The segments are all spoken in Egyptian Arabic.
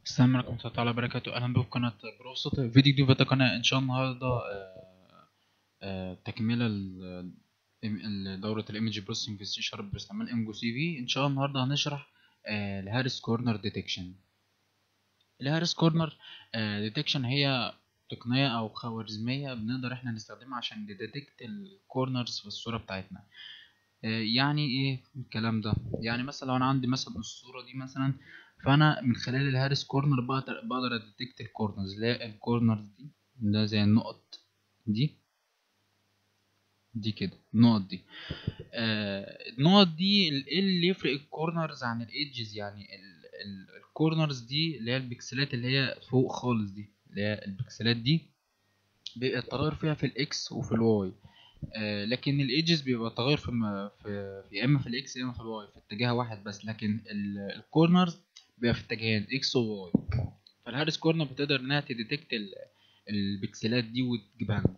السلام عليكم ورحمة الله تعالى وبركاته أهلا بكم في قناة بروسط فيديو جديد في القناة إن شاء الله النهاردة آه، آه، تكملة ل- ل- دورة الإيمج بروسيسنج في سي شارب باستعمال إنجو سي في إن شاء الله النهاردة هنشرح آه، الهارس كورنر ديتكشن الهارس كورنر ديتكشن هي تقنية أو خوارزمية بنقدر إحنا نستخدمها عشان نديتكت الكورنرز في الصورة بتاعتنا آه، يعني ايه الكلام ده يعني مثلا لو انا عندي مثلا الصوره دي مثلا فانا من خلال الهارس كورنر بقدر بقدر اديتكت الكورنرز اللي هي الكورنرز دي ده زي النقط دي دي كده النقط دي آه النقط دي ال- ايه اللي يفرق الكورنرز عن الايدجز يعني ال- ال- الكورنرز دي اللي هي البكسلات اللي هي فوق خالص دي اللي هي البكسلات دي بيبقى التغير فيها في الاكس وفي الواي آه، لكن الايدجز بيبقى تغير في م- في في يا اما في الاكس يا اما في الواي في اتجاه واحد بس لكن الكورنرز بيبقى في اتجاهين اكس وواي فالهارس كورنر بتقدر انها تديتكت ال- البكسلات دي وتجيبها لنا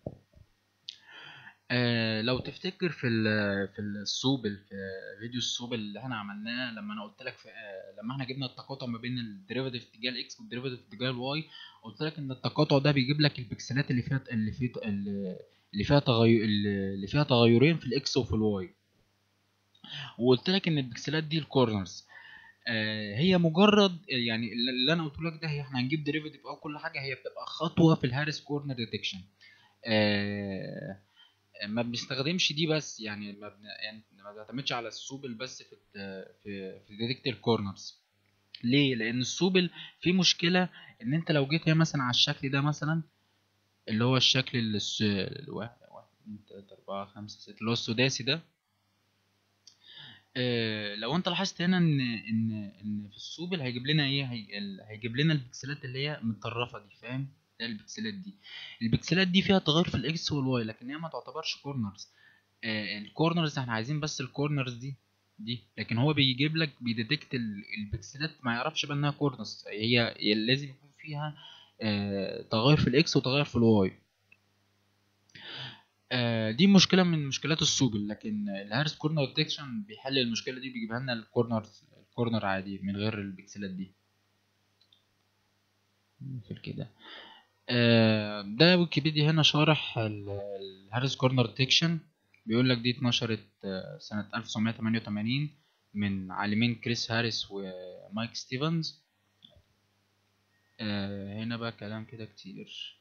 آه لو تفتكر في ال- في السوبل في فيديو السوبل اللي احنا عملناه لما انا قلت لك في آه لما احنا جبنا التقاطع ما بين الديريفاتيف اتجاه الاكس والديريفاتيف اتجاه الواي قلت لك ان التقاطع ده بيجيب لك البكسلات اللي فيها اللي فيه اللي فيها تغير اللي فيها تغيرين في الاكس وفي الواي وقلت لك ان البكسلات دي الكورنرز آه هي مجرد يعني اللي انا قلت لك ده هي احنا هنجيب ديريفاتيف او كل حاجه هي بتبقى خطوه في الهارس كورنر ديتكشن آه ما بنستخدمش دي بس يعني ما بن... يعني ما بنعتمدش على السوبل بس في الت- في في ديتكت الكورنرز ليه لان السوبل فيه مشكله ان انت لو جيت هنا مثلا على الشكل ده مثلا اللي هو الشكل الس... الواحد واحد اتنين تلاته اربعه خمسه سته اللي هو السداسي ده آه، لو انت لاحظت هنا ان ان ان في السوبل هيجيب لنا ايه هي... ال- هيجيب لنا البكسلات اللي هي متطرفه دي فاهم ده البكسلات دي البكسلات دي فيها تغير في الاكس والواي لكن هي ما تعتبرش كورنرز آه الكورنرز احنا عايزين بس الكورنرز دي دي لكن هو بيجيب لك بيديتكت ال- البكسلات ما يعرفش بقى انها كورنرز هي هي لازم يكون فيها آه تغير في الاكس وتغير في الواي آه، دي مشكلة من مشكلات السوبل لكن الهارس كورنر ديتكشن بيحل المشكلة دي بيجيبها لنا الكورنر الكورنر عادي من غير البكسلات دي نقفل كده آه، ده ويكيبيديا هنا شارح ال- الهارس كورنر ديتكشن بيقول لك دي اتنشرت آه، سنة 1988 من عالمين كريس هاريس ومايك ستيفنز آه، هنا بقى كلام كده كتير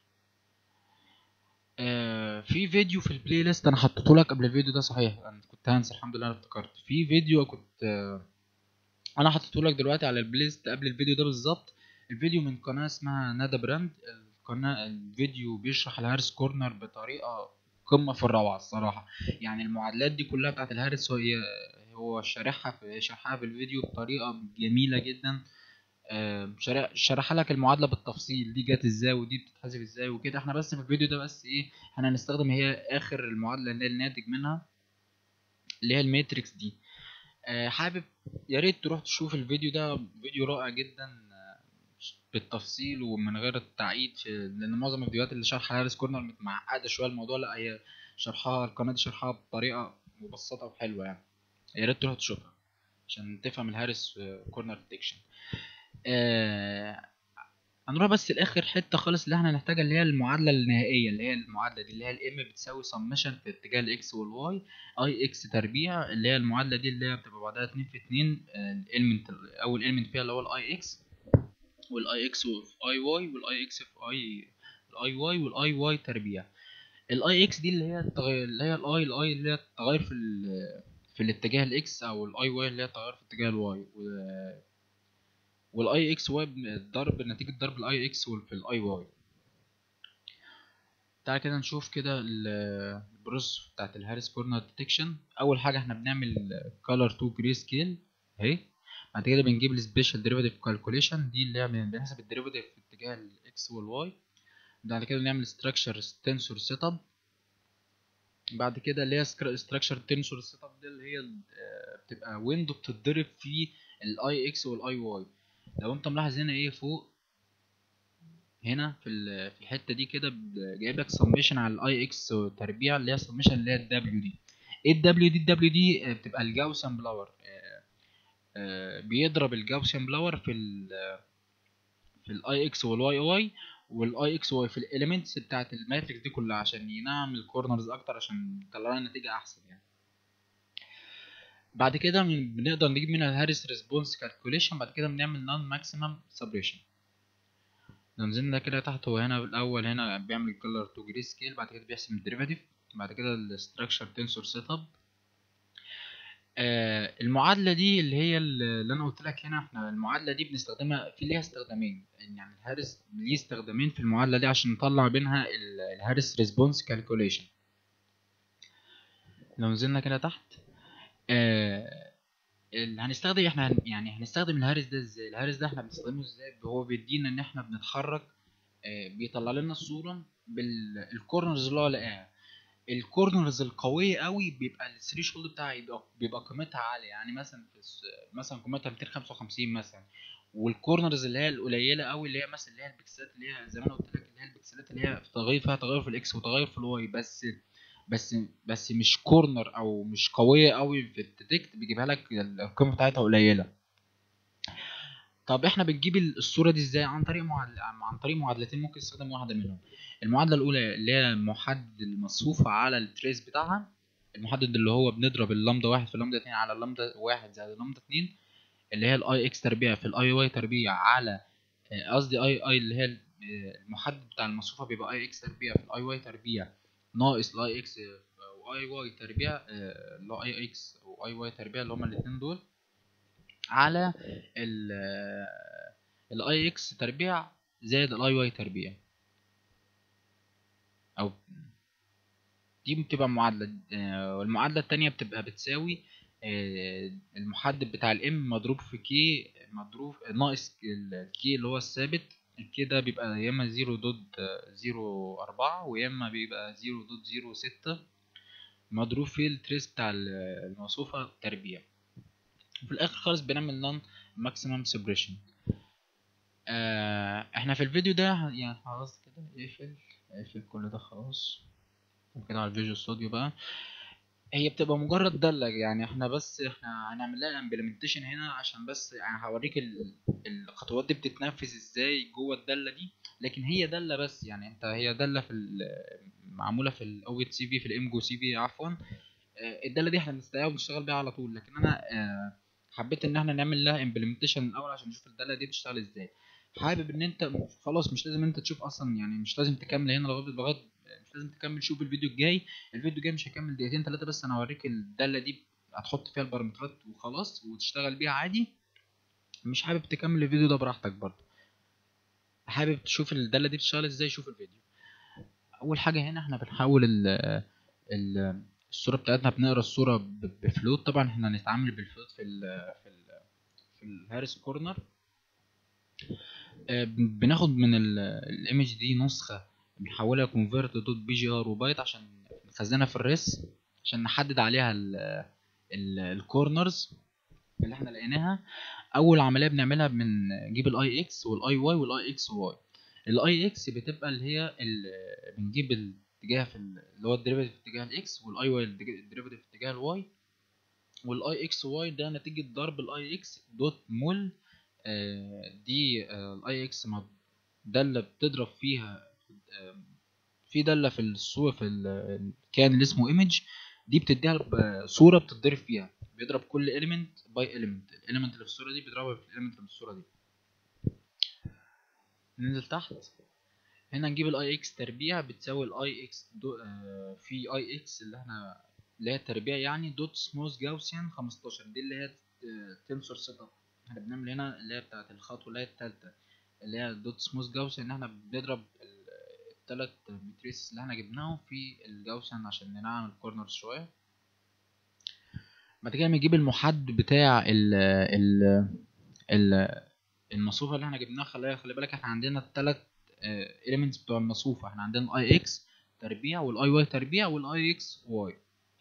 آه، في فيديو في البلاي ليست انا حطيته لك قبل الفيديو ده صحيح انا كنت هنسى الحمد لله انا افتكرت في فيديو كنت آه، انا حطيته لك دلوقتي على البلاي ليست قبل الفيديو ده بالظبط الفيديو من قناه اسمها ندى براند القناه الفيديو بيشرح الهارس كورنر بطريقه قمه في الروعه الصراحه يعني المعادلات دي كلها بتاعت الهارس هي هو شارحها في شرحها في الفيديو بطريقه جميله جدا آه، شرح شرح لك المعادله بالتفصيل دي جت ازاي ودي بتتحسب ازاي وكده احنا بس في الفيديو ده بس ايه احنا هنستخدم هي اخر المعادله اللي هي الناتج منها اللي هي الماتريكس دي آه، حابب يا ريت تروح تشوف الفيديو ده فيديو رائع جدا آه، بالتفصيل ومن غير التعقيد في لان معظم الفيديوهات اللي شرحها هارس كورنر معقده شويه الموضوع لا هي شرحها القناه دي شرحها بطريقه مبسطه وحلوه يعني يا ريت تروح تشوفها عشان تفهم الهارس كورنر ديتكشن آه هنروح بس لاخر حته خالص اللي احنا هنحتاجها اللي هي المعادله النهائيه اللي هي المعادله دي اللي هي الام بتساوي سمشن في اتجاه الاكس والواي اي اكس تربيع اللي هي المعادله دي اللي هي بتبقى بعدها 2 في 2 الاليمنت اول اليمنت فيها اللي هو الاي اكس والاي اكس في اي واي والاي اكس في اي الاي واي والاي واي تربيع الاي اكس دي اللي هي التغير اللي هي الاي الاي اللي هي التغير في ال- في الاتجاه الاكس او الاي واي اللي هي التغير في اتجاه الواي والاي اكس واي ضرب نتيجة ضرب الاي اكس في الاي واي تعالى كده نشوف كده ال- البروسيس بتاعت الهارس كورنر ديتكشن اول حاجة احنا بنعمل color to gray scale اهي بعد كده بنجيب السبيشال ديريفاتيف كالكوليشن دي اللي هي بن- بنحسب الديريفاتيف في اتجاه الاكس والواي بعد كده بنعمل structure tensor setup بعد كده اللي هي structure tensor setup دي اللي هي آه، بتبقى ويندو بتتضرب فيه الاي اكس والاي واي لو انت ملاحظ هنا ايه فوق هنا في ال- في الحته دي كده ب- جايب لك سميشن على الاي اكس تربيع اللي هي سميشن اللي هي الدبليو دي ايه الدبليو دي الدبليو دي آه، بتبقى الجاوسن بلاور آه، آه، بيضرب الجاوسن بلاور في ال في الاي اكس والواي واي والاي اكس واي في الاليمنتس بتاعت الماتريكس دي كلها عشان ينعم الكورنرز اكتر عشان يطلع لنا نتيجه احسن يعني بعد كده من- بنقدر نجيب منها الهاريس ريسبونس كالكوليشن بعد كده بنعمل نون ماكسيمم سبريشن لو نزلنا كده تحت هو هنا الاول هنا بيعمل كولر تو جري سكيل بعد كده بيحسب الديريفاتيف بعد كده الستراكشر تنسور سيت اب آه المعادله دي اللي هي اللي انا قلت لك هنا احنا المعادله دي بنستخدمها في ليها استخدامين يعني الهارس ليه استخدامين في المعادله دي عشان نطلع بينها ال- الهارس ريسبونس كالكوليشن لو نزلنا كده تحت آه اللي هنستخدم احنا هن- يعني هنستخدم الهارس ده ازاي الهارس ده احنا بنستخدمه ازاي هو بيدينا ان احنا بنتحرك آه بيطلع لنا الصوره بالكورنرز اللي هو لقاها الكورنرز القويه قوي بيبقى الثريشولد بتاعها يبقى بيبقى قيمتها عاليه يعني مثلا في الس- مثلا قيمتها 255 مثلا والكورنرز اللي هي القليله قوي اللي هي مثلا اللي هي البكسلات اللي هي زي ما انا قلت لك اللي هي البكسلات اللي هي تغير فيها تغير في الاكس وتغير في الواي بس بس بس مش كورنر او مش قويه قوي في الديتكت بيجيبها لك القيمه بتاعتها قليله طب احنا بنجيب الصوره دي ازاي عن طريق معادل... عن طريق معادلتين ممكن نستخدم واحده منهم المعادله الاولى اللي هي محدد المصفوفه على التريس بتاعها المحدد اللي هو بنضرب اللامدا واحد في اللامدا اتنين على اللامدا واحد زائد اللامدا اتنين اللي هي الاي اكس تربيع في الاي واي تربيع على آه، قصدي اي اي اللي هي ال- آه، المحدد بتاع المصفوفه بيبقى اي اكس تربيع في الاي واي تربيع ناقص الاي اكس واي واي تربيع آه، اللي هو اي اكس واي واي تربيع اللي هما الاتنين دول على ال الاي اكس تربيع زائد الاي واي تربيع او دي بتبقى معادلة آه، والمعادلة التانية بتبقى بتساوي آه، المحدد بتاع الام مضروب في كي مضروب ناقص الكي اللي هو الثابت الكي ده بيبقى يا اما زيرو دوت زيرو أربعة ويا اما بيبقى زيرو دوت زيرو ستة مضروب في التريس بتاع ال- الموصوفة تربيع وفي الآخر خالص بنعمل نون ماكسيمم سبريشن احنا في الفيديو ده يعني خلاص كده اقفل اقفل كل ده خلاص وكده على الفيجوال ستوديو بقى هي بتبقى مجرد دالة يعني احنا بس احنا هنعمل لها امبلمنتيشن هنا عشان بس يعني هوريك ال- الخطوات دي بتتنفذ ازاي جوه الدالة دي لكن هي دالة بس يعني انت هي دالة في ال- معمولة في الاو سي في في الامجو سي في عفوا آه، الدالة دي احنا بنستدعيها وبنشتغل بيها على طول لكن انا آه، حبيت ان احنا نعمل لها امبلمنتيشن الاول عشان نشوف الدالة دي بتشتغل ازاي حابب ان انت خلاص مش لازم انت تشوف اصلا يعني مش لازم تكمل هنا لغايه لغايه مش لازم تكمل شوف الفيديو الجاي الفيديو الجاي مش هيكمل دقيقتين ثلاثه بس انا هوريك الداله دي هتحط فيها البارامترات وخلاص وتشتغل بيها عادي مش حابب تكمل الفيديو ده براحتك برضه حابب تشوف الداله دي بتشتغل ازاي شوف الفيديو اول حاجه هنا احنا بنحول ال ال الصوره بتاعتنا بنقرا الصوره ب- بفلوت طبعا احنا هنتعامل بالفلوت في ال في ال في الهارس كورنر آه، بناخد من الايمج دي نسخه بنحولها كونفرت دوت بي جي ار وبايت عشان نخزنها في الريس عشان نحدد عليها الكورنرز اللي احنا لقيناها اول عمليه بنعملها بنجيب الاي اكس والاي واي والاي اكس واي الاي اكس بتبقى اللي هي ال- بنجيب الاتجاه في ال- اللي هو الديريفيتيف في اتجاه الاكس والاي واي الديريفيتيف في اتجاه الواي والاي اكس واي ده نتيجه ضرب الاي اكس دوت مول آه، دي الاي اكس داله بتضرب فيها آه، في داله في الصوره في ال- الكائن اللي اسمه ايمج دي بتديها ب- صوره بتتضرب فيها بيضرب كل element باي element element اللي في الصوره دي بيضربها في element اللي في الصوره دي ننزل تحت هنا نجيب الاي اكس تربيع بتساوي الاي اكس في اي اكس اللي احنا اللي هي التربيع يعني دوت سموث جاوسيان 15 دي اللي هي تنسور سيت اب احنا بنعمل هنا اللي هي بتاعت الخطوه اللي هي التالتة اللي هي دوت سموث جاوسيان ان احنا بنضرب ال- التلات متريس اللي احنا جبناهم في الجاوسيان عشان ننعم الكورنر شويه بعد كده بنجيب المحدد بتاع ال ال ال المصفوفه اللي احنا جبناها خلي خلي بالك احنا عندنا التلات اليمنتس بتوع المصفوفه احنا عندنا الاي اكس تربيع والاي واي تربيع والاي اكس واي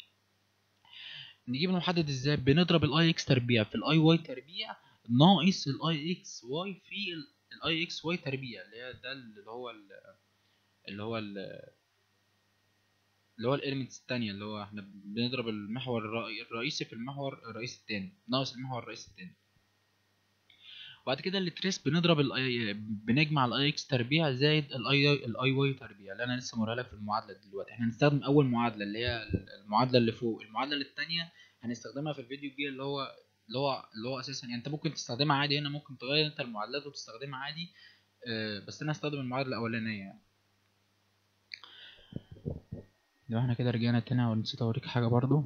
نجيب المحدد ازاي بنضرب الاي اكس تربيع في الاي واي تربيع ناقص الاي اكس واي في الاي اكس واي تربيع اللي هي ده اللي هو ال- اللي هو ال- اللي هو الاليمنتس التانية اللي هو احنا بنضرب المحور الرئي- الرئيسي في المحور الرئيسي التاني ناقص المحور الرئيسي التاني وبعد كده التريس بنضرب الاي بنجمع الاي اكس تربيع زائد الاي الاي واي تربيع اللي انا لسه موريها لك في المعادله دلوقتي احنا هنستخدم اول معادله اللي هي المعادله اللي فوق المعادله الثانيه هنستخدمها في الفيديو الجاي اللي هو اللي هو اللي هو اساسا يعني انت ممكن تستخدمها عادي هنا ممكن تغير انت المعادلات وتستخدمها عادي آه، بس انا هستخدم المعادله الاولانيه يعني لو احنا كده رجعنا تاني ونسيت اوريك حاجه برضو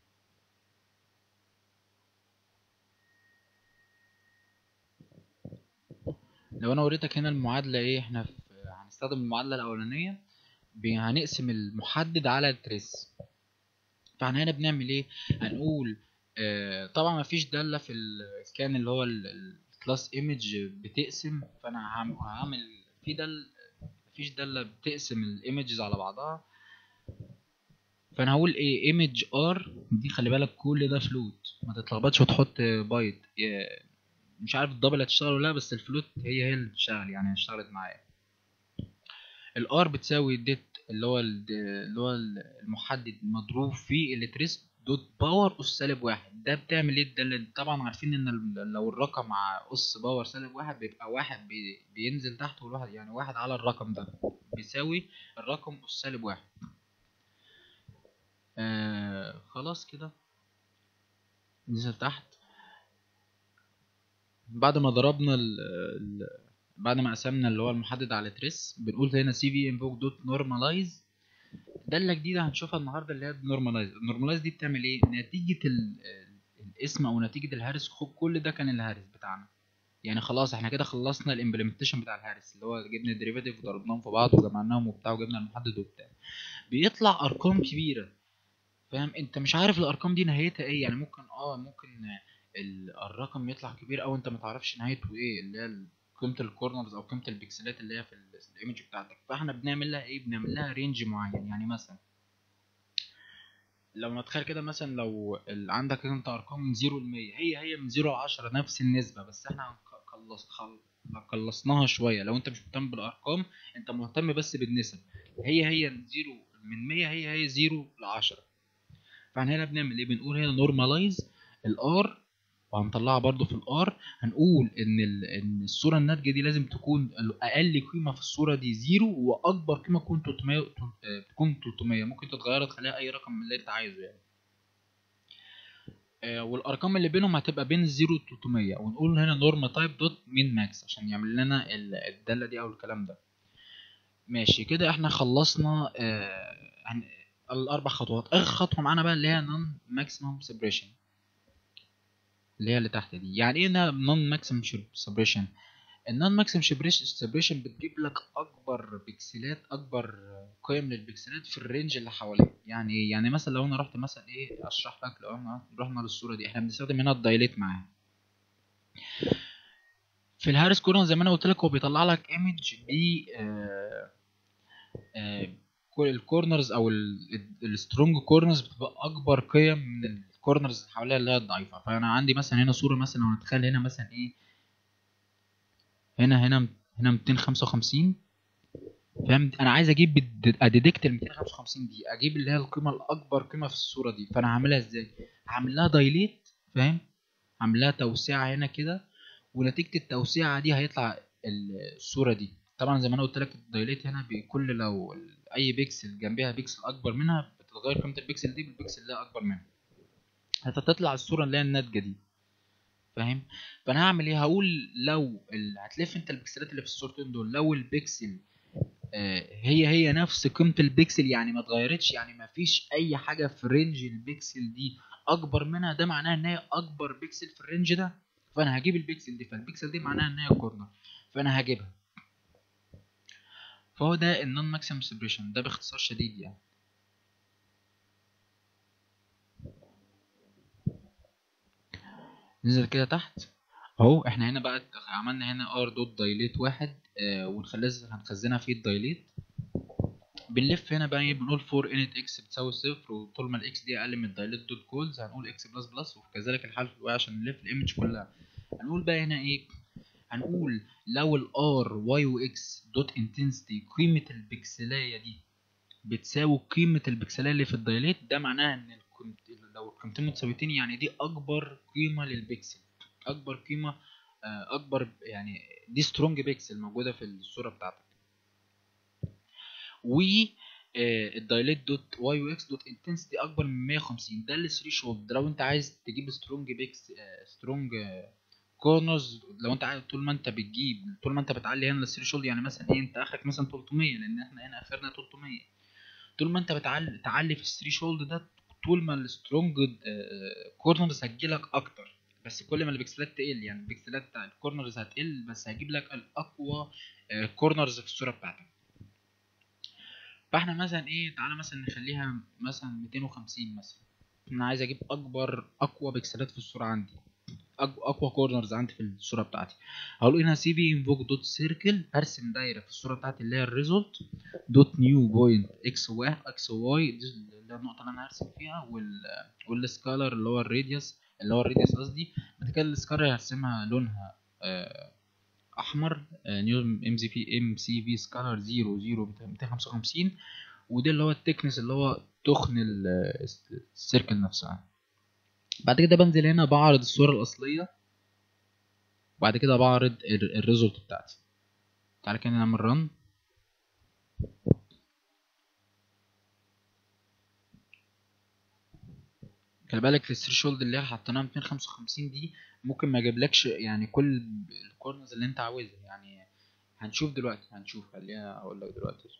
لو انا وريتك هنا المعادله ايه احنا في هنستخدم المعادله الاولانيه ب- هنقسم المحدد على التريس فاحنا هنا بنعمل ايه هنقول آه طبعا مفيش داله في السكان اللي هو الكلاس ايمج بتقسم فانا هعم- هعمل في دل مفيش داله بتقسم الايمجز على بعضها فانا هقول ايه ايمج ار دي خلي بالك كل ده فلوت ما تتلخبطش وتحط بايت ي- مش عارف الدبل هتشتغل ولا لا بس الفلوت هي هي اللي بتشتغل يعني اشتغلت معايا الار بتساوي ديت اللي هو ال- اللي هو المحدد مضروب في التريس دوت باور اس سالب واحد ده بتعمل ايه ده اللي طبعا عارفين ان ال- لو الرقم مع اس باور سالب واحد بيبقى واحد بي بينزل تحت والواحد يعني واحد على الرقم ده بيساوي الرقم اس سالب واحد آه خلاص كده نزل تحت بعد ما ضربنا ال ال بعد ما قسمنا اللي هو المحدد على تريس بنقول هنا سي في انفوك دوت نورماليز داله جديده هنشوفها النهارده اللي هي النورماليز النورماليز دي بتعمل ايه نتيجه ال- الاسم او نتيجه الهارس خد كل ده كان الهارس بتاعنا يعني خلاص احنا كده خلصنا الامبلمنتيشن بتاع الهارس اللي هو جبنا الديريفاتيف وضربناهم في بعض وجمعناهم وبتاع وجبنا المحدد وبتاع بيطلع ارقام كبيره فاهم انت مش عارف الارقام دي نهايتها ايه يعني ممكن اه ممكن ال- الرقم يطلع كبير او انت ما تعرفش نهايته ايه اللي هي قيمه الكورنرز او قيمه البكسلات اللي هي في ال- الايمج بتاعتك فاحنا بنعمل لها ايه بنعمل لها رينج معين يعني مثلا لو نتخيل كده مثلا لو ال- عندك انت ارقام من 0 ل 100 هي هي من 0 ل 10 نفس النسبه بس احنا هنق- خلص خل... قلصناها شويه لو انت مش مهتم بالارقام انت مهتم بس بالنسب هي هي من 0 من 100 هي هي 0 ل 10 فاحنا هنا بنعمل ايه بنقول هنا نورماليز الار وهنطلعها برضو في الار هنقول ان ال- ان الصوره الناتجه دي لازم تكون اقل قيمه في الصوره دي زيرو واكبر قيمه تكون 300 آه، تكون 300 ممكن تتغير تخليها اي رقم من اللي انت عايزه يعني آه، والارقام اللي بينهم هتبقى بين 0 و 300 ونقول هنا نورم تايب دوت مين ماكس عشان يعمل لنا ال- الداله دي او الكلام ده ماشي كده احنا خلصنا آه عن الاربع خطوات اخر خطوه معانا بقى اللي هي نون ماكسيمم سيبريشن اللي هي اللي تحت دي يعني ايه نون ماكسيمم سيبريشن النون ماكسيمم سيبريشن بتجيب لك اكبر بكسلات اكبر قيم للبكسلات في الرينج اللي حواليك يعني ايه يعني مثلا لو انا رحت مثلا ايه اشرح لك لو احنا رحنا للصوره دي احنا بنستخدم هنا الدايليت معاها في الهارس كورنر زي ما انا قلت لك هو بيطلع لك ايمج ب آه آه كل الكورنرز او السترونج كورنرز بتبقى اكبر قيم من الكورنرز اللي حواليها اللي هي الضعيفه فانا عندي مثلا هنا صوره مثلا لو نتخيل هنا مثلا ايه هنا هنا هنا 255 فاهم انا عايز اجيب اديدكت ال 255 دي اجيب اللي هي القيمه الاكبر قيمه في الصوره دي فانا هعملها ازاي هعمل لها دايليت فاهم هعمل لها توسعه هنا كده ونتيجه التوسعه دي هيطلع الصوره دي طبعا زي ما انا قلت لك الدايليت هنا بكل لو اي بيكسل جنبها بيكسل اكبر منها بتتغير قيمه البيكسل دي بالبيكسل اللي اكبر منها هتطلع الصوره اللي هي الناتجه دي فاهم فانا هعمل ايه هقول لو ال... هتلف انت البكسلات اللي في الصورتين دول لو البكسل آه هي هي نفس قيمه البكسل يعني ما اتغيرتش يعني ما فيش اي حاجه في رينج البكسل دي اكبر منها ده معناه ان هي اكبر بكسل في الرينج ده فانا هجيب البكسل دي فالبكسل دي معناها ان هي كورنر فانا هجيبها فهو ده النون ماكسيمم سيبريشن ده باختصار شديد يعني ننزل كده تحت اهو احنا هنا بقى عملنا هنا ار دوت دايليت واحد آه ونخليها هنخزنها في الدايليت بنلف هنا بقى بنقول فور انت اكس بتساوي صفر وطول ما الاكس دي اقل من الدايليت دوت كولز هنقول اكس بلس بلس وكذلك الحال في الواي عشان نلف الايمج كلها هنقول بقى هنا ايه هنقول لو الار واي واكس دوت انتنسيتي قيمه البكسلايه دي بتساوي قيمه البكسلايه اللي في الدايليت ده معناها ان القيمت- لو القيمتين متساويتين يعني دي اكبر قيمه للبكسل اكبر قيمه آه، اكبر يعني دي سترونج بيكسل موجوده في الصوره بتاعتك و الدايليت دوت واي يو اكس دوت انتنسيتي اكبر من 150 ده الثريشولد لو انت عايز تجيب سترونج بيكس سترونج كورنرز لو انت عايز طول ما انت بتجيب طول ما انت بتعلي هنا الثريشولد يعني مثلا ايه انت اخرك مثلا 300 لان احنا هنا اخرنا 300 طول ما انت بتعلي تعلي في الثريشولد ده طول ما السترونج كورنرز هتجيلك اكتر بس كل ما البكسلات تقل يعني البكسلات بتاع الكورنرز هتقل بس هجيب لك الاقوى كورنرز في الصوره بتاعتك فاحنا مثلا ايه تعالى مثلا نخليها مثلا 250 مثلا انا عايز اجيب اكبر اقوى بكسلات في الصوره عندي اقوى كورنرز عندي في الصوره بتاعتي هقول هنا سي في انفوك دوت سيركل ارسم دايره في الصوره بتاعتي اللي هي الريزولت دوت نيو بوينت اكس واي اكس واي دي اللي هي النقطه اللي انا هرسم فيها وال والسكالر اللي هو الراديوس اللي هو الراديوس قصدي بعد كده السكالر هرسمها لونها آه احمر نيو ام سي في ام سي في سكالر 0 0 255 وده اللي هو التكنس اللي هو تخن السيركل نفسها بعد كده بنزل هنا بعرض الصورة الأصلية وبعد كده بعرض الريزولت بتاعتي تعالى كده نعمل رن خلي بالك الثريشولد اللي حطيناها 255 دي ممكن ما يجيبلكش يعني كل الكورنرز اللي انت عاوزها يعني هنشوف دلوقتي هنشوف خليها اقول لك دلوقتي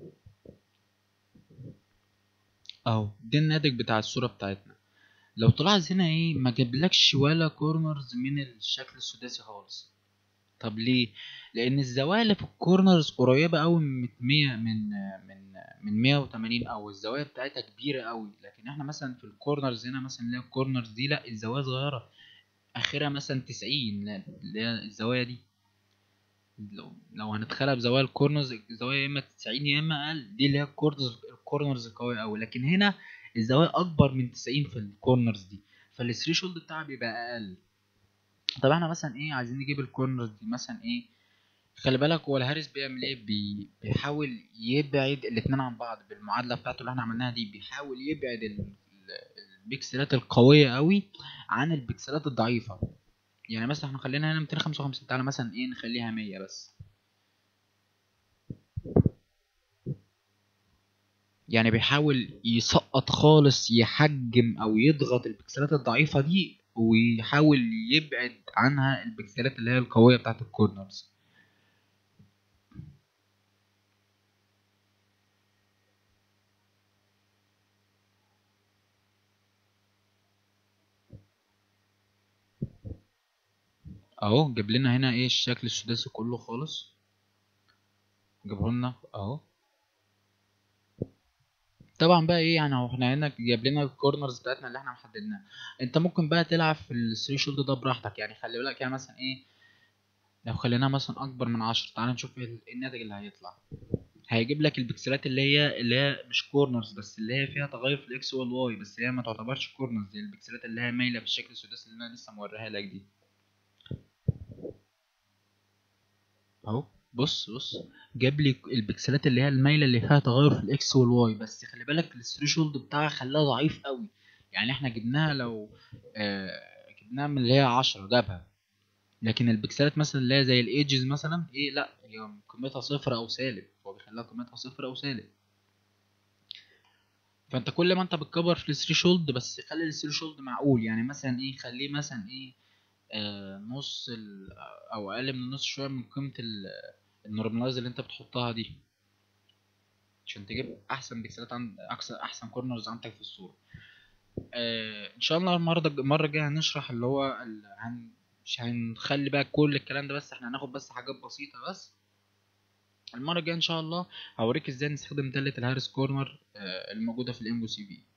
اهو ده الناتج بتاع الصورة بتاعتنا لو تلاحظ هنا ايه ما جابلكش ولا كورنرز من الشكل السداسي خالص طب ليه لان الزوايا اللي في الكورنرز قريبه قوي من 100 من من من 180 او الزوايا بتاعتها كبيره قوي لكن احنا مثلا في الكورنرز هنا مثلا اللي هي الكورنرز دي لا الزوايا صغيره اخرها مثلا 90 اللي هي الزوايا دي لو لو هنتخيلها بزوايا الكورنرز الزوايا يا اما 90 يا اما اقل دي اللي هي الكورنرز الكورنرز قويه قوي لكن هنا الزوايا اكبر من 90 في الكورنرز دي فالثريشولد بتاعها بيبقى اقل طب احنا مثلا ايه عايزين نجيب الكورنرز دي مثلا ايه خلي بالك هو الهارس بيعمل ايه بي بيحاول يبعد الاتنين عن بعض بالمعادله بتاعته اللي احنا عملناها دي بيحاول يبعد البكسلات القويه قوي عن البكسلات الضعيفه يعني مثلا احنا خلينا هنا 255 تعالى مثلا ايه نخليها 100 بس يعني بيحاول يسقط خالص يحجم او يضغط البكسلات الضعيفه دي ويحاول يبعد عنها البكسلات اللي هي القويه بتاعت الكورنرز اهو جاب لنا هنا ايه الشكل السداسي كله خالص جابه لنا اهو طبعا بقى ايه يعني هو احنا هنا جاب لنا الكورنرز بتاعتنا اللي احنا محددناها انت ممكن بقى تلعب في الثريشولد ده براحتك يعني خلي بالك يعني مثلا ايه لو خليناها مثلا اكبر من عشرة تعال نشوف ايه الناتج اللي هيطلع هيجيب لك البكسلات اللي هي اللي هي مش كورنرز بس اللي هي فيها تغير في الاكس والواي بس هي ما تعتبرش كورنرز دي البكسلات اللي هي مايله بالشكل السداسي اللي انا لسه موريها لك دي اهو بص بص جاب لي البكسلات اللي هي المايله اللي فيها تغير في الاكس والواي بس خلي بالك الثريشولد بتاعها خلاها ضعيف قوي يعني احنا جبناها لو آه جبناها من اللي هي 10 جابها لكن البكسلات مثلا اللي هي زي الايدجز مثلا ايه لا هي قيمتها صفر او سالب هو بيخليها قيمتها صفر او سالب فانت كل ما انت بتكبر في الثريشولد بس خلي الثريشولد معقول يعني مثلا ايه خليه مثلا ايه آه نص او اقل من نص شويه من قيمه النورماليز اللي انت بتحطها دي عشان تجيب احسن بيكسلات عند احسن احسن كورنرز عندك في الصوره آه ان شاء الله المره المره الجايه هنشرح اللي هو ال... هن... مش هنخلي بقى كل الكلام ده بس احنا هناخد بس حاجات بسيطه بس المره الجايه ان شاء الله هوريك ازاي نستخدم داله الهارس كورنر آه الموجوده في الام سي في